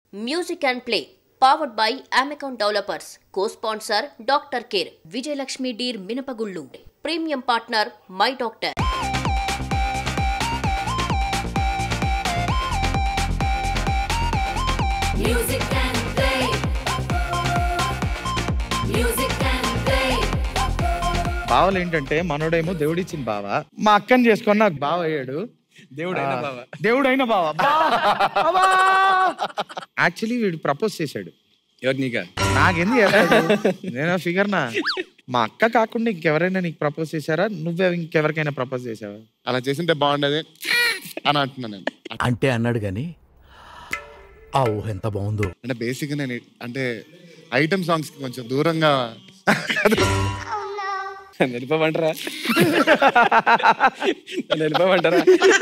Music and play powered by అమెకాన్ developers co sponsor doctor care Vijayalakshmi డీర్ మినపగుళ్ళు premium partner my doctor Music and play. Music and play. బావలు ఏంటంటే మనోడేమో దేవుడిచ్చిన బావ మా అక్కని చేసుకొని నాకు బావ అయ్యాడు దేవుడైన ఆ, బావ. దేవుడైన బావ యాక్చువల్లీ వీడు ప్రపోజ్ చేశాడు ఎవరు నీకా నాకెందుకు చేస్తాడు? నేను ఫిగర్ నా మా అక్క కాకుండా ఇంకెవరైనా నీకు ప్రపోజ్ చేశారా నువ్వే ఇంకెవరికైనా ప్రపోజ్ చేసావా అలా చేసింటే బాగుండేది అని అంటున్నాను నేను అంటే అన్నాడు గాని ఆ ఊహ ఎంత బాగుందో అంటే బేసిక్ నేను అంటే ఐటమ్ సాంగ్స్ కి కొంచెం దూరంగా వెళ్ళిపోమంటారా వెళ్ళిపోమంటారా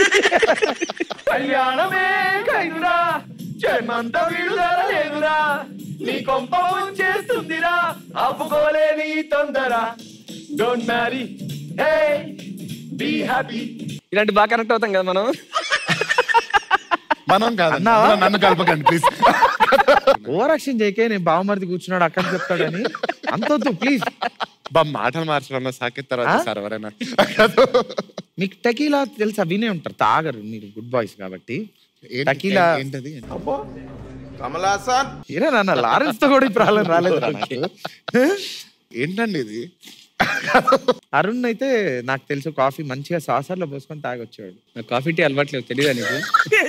కళ్యాణమే కైదురా జన్మంతా విడుదల లేదురా నీ కొంప చేస్తుందిరా ఆపుకోలేని తొందర don't marry hey be happy ఇలాంటి బాగా కనెక్ట్ అవుతాం కదా మనం మనం కాదు అన్నావా? అందులో నన్ను కలపకండి ప్లీజ్ ఓవర్ యాక్షన్ చేయకే నేను బావమరిది కూర్చున్నాడు అక్కడ చెప్తాడని అంతొద్దు ప్లీజ్ బా మాటలు మార్చడంలో సాకెత్ తర్వాత ఆ? సార్ ఎవరైనా మీకు టకీలా తెలుసా వినే ఉంటారు తాగరు మీరు గుడ్ బాయ్స్ కాబట్టి ఏంటి- టకీలా ఏంటది ఏరా నాన్న లారెన్స్ తో కూడా ఇప్పుడు రాలేదు రాలేదు ఏంటండి ఇది అరుణ్ అయితే నాకు తెలుసు కాఫీ మంచిగా సాసర్లో పోసుకొని తాగొచ్చాడు నాకు కాఫీ టీ అలవాట్లేదు తెలియదా నీకు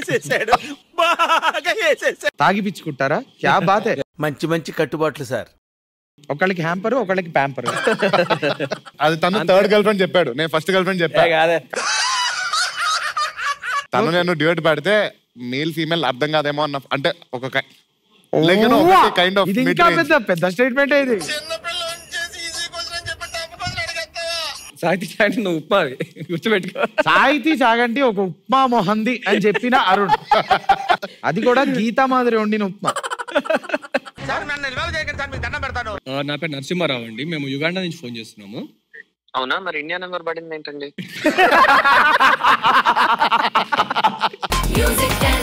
తాగిపిచ్చుకుంటారా క్యా బాతే మంచి మంచి కట్టుబాట్లు సార్ ఒకళ్ళకి హ్యాంపర్ ఒకళ్ళకి ప్యాంపర్ అది తను థర్డ్ గర్ల్ ఫ్రెండ్ చెప్పాడు నేను ఫస్ట్ గర్ల్ ఫ్రెండ్ చెప్పా ఏ కాదే తను నేను డ్యూట్ పాడితే మేల్ ఫీమేల్ అర్థం కాదేమో అన్న అంటే ఒక కైండ్ ఆఫ్ ఇది ఇంకా పెద్ద పెద్ద స్టేట్మెంట్ ఇది సాహితీ సాహితీ నువ్వు ఉప్మా అది. గుర్తుపెట్టుకో సాహితీ సాగంటి ఒక ఉప్మా మొహంది అని చెప్పిన అరుణ్ అది కూడా గీతా మాదిరి వండిన ఉప్మా ఆ, నా పేరు నరసింహారావు అండి మేము యుగాండా నుంచి ఫోన్ చేస్తున్నాము అవునా మరి ఇండియా నెంబర్ పడింది ఏంటండి Music and